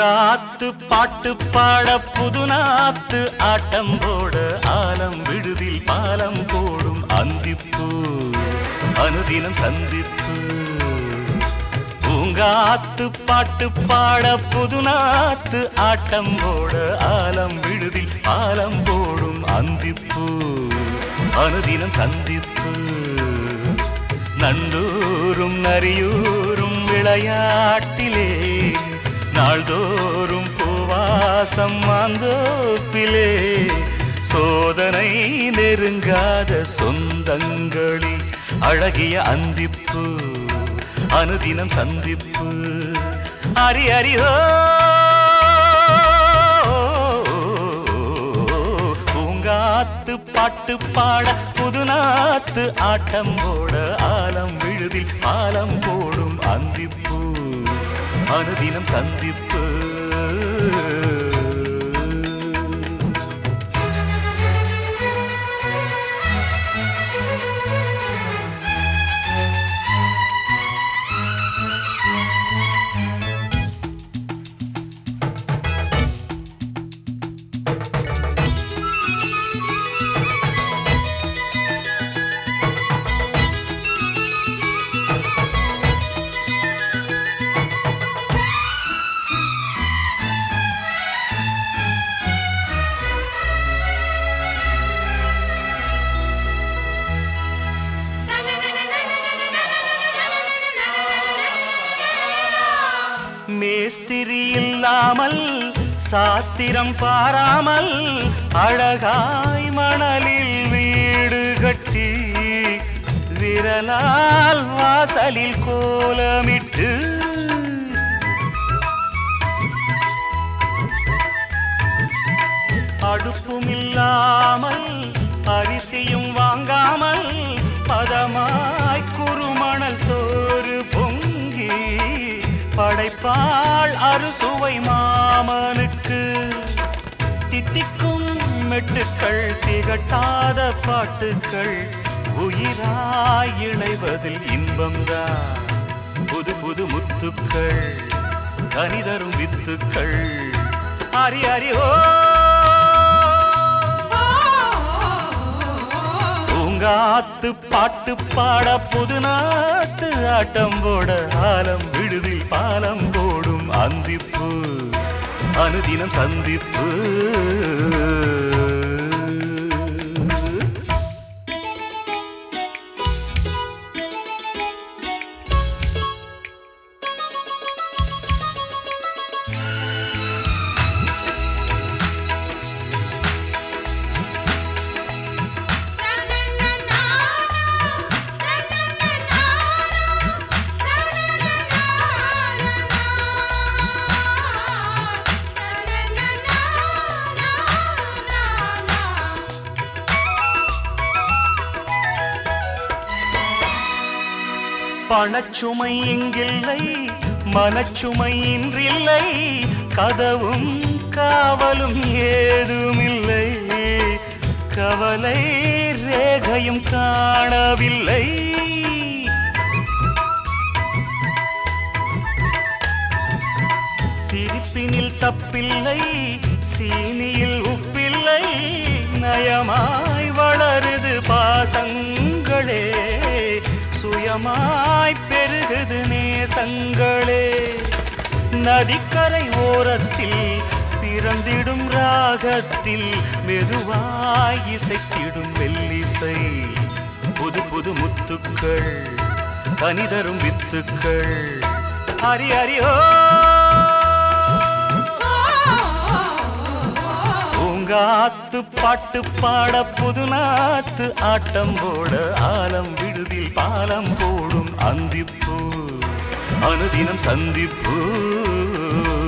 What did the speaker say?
பூங்காத்து பாட்டு பாட புதுநாத்து ஆட்டம் போட ஆலம் விடுதில் பாலம் போடும் அந்திப்பூ அனுதினம் சந்திப்பு பூங்காத்து பாட்டு பாட புதுநாத்து ஆட்டம் போட ஆலம் விடுதில் பாலம் போடும் அந்திப்பூ அனுதினம் சந்திப்பு நண்டூரும் நரியூரும் விளையாட்டிலே நாள்தோறும் பூவாசம் மாந்தோப்பிலே சோதனை நெருங்காத சொந்தங்களில் அழகிய அந்திப்பு அனுதினம் சந்திப்பு அரி அரியோ பூங்காத்து பாட்டு பாட புதுநாத்து ஆட்டம் போட ஆலம் விழுதில் ஆலம் போடும் அந்திப்பூ அனுதினம் சந்திப்பு மேஸ்திரி இல்லாமல் சாத்திரம் பாராமல் அழகாய் மணலில் வீடு கட்டி விரலால் வாசலில் கோலமிட்டு அடுப்பும் இல்லாமல் அரிசியும் வாங்காமல் பதமாய் குறுமணல் சோறு பொங்கி படைப்பாள் அறுசுவை மாமனுக்கு தித்திக்கும் மெட்டுக்கள் திகட்டாத பாட்டுக்கள் உயிராய் இணைவதில் இன்பம்தான் புது புது முத்துக்கள் கனிதரும் வித்துக்கள் அரி அரி ஓ பூங்காத்து பாட்டு பாட புதுநாட்டு ஆட்டம் போட ஆலம் விடுதில் பாலம் போடும் அந்திப்பு அனுதினம் சந்திப்பு பணச்சுமை இங்கில்லை மனச்சுமை இன்றில்லை கதவும் காவலும் ஏதுமில்லை கவலை ரேகையும் காணவில்லை சிரிப்பினில் தப்பில்லை சீனியில் உப்பில்லை நயமாய் வளருது பாசங்களே சுயமாய் பெருகுது நேசங்களே நதிக்கரை ஓரத்தில் பிறந்திடும் ராகத்தில் மெதுவாய் இசைத்திடும் மெல்லிசை புது புது முத்துக்கள் கனிதரும் வித்துக்கள் ஹரி ஹரியோ பூங்காத்து பாட்டு பாட புதுநாத்து ஆட்டம் போட ஆலம் விடுதில் பாலம் போடும் அந்திப்பூ அனுதினம் சந்திப்பு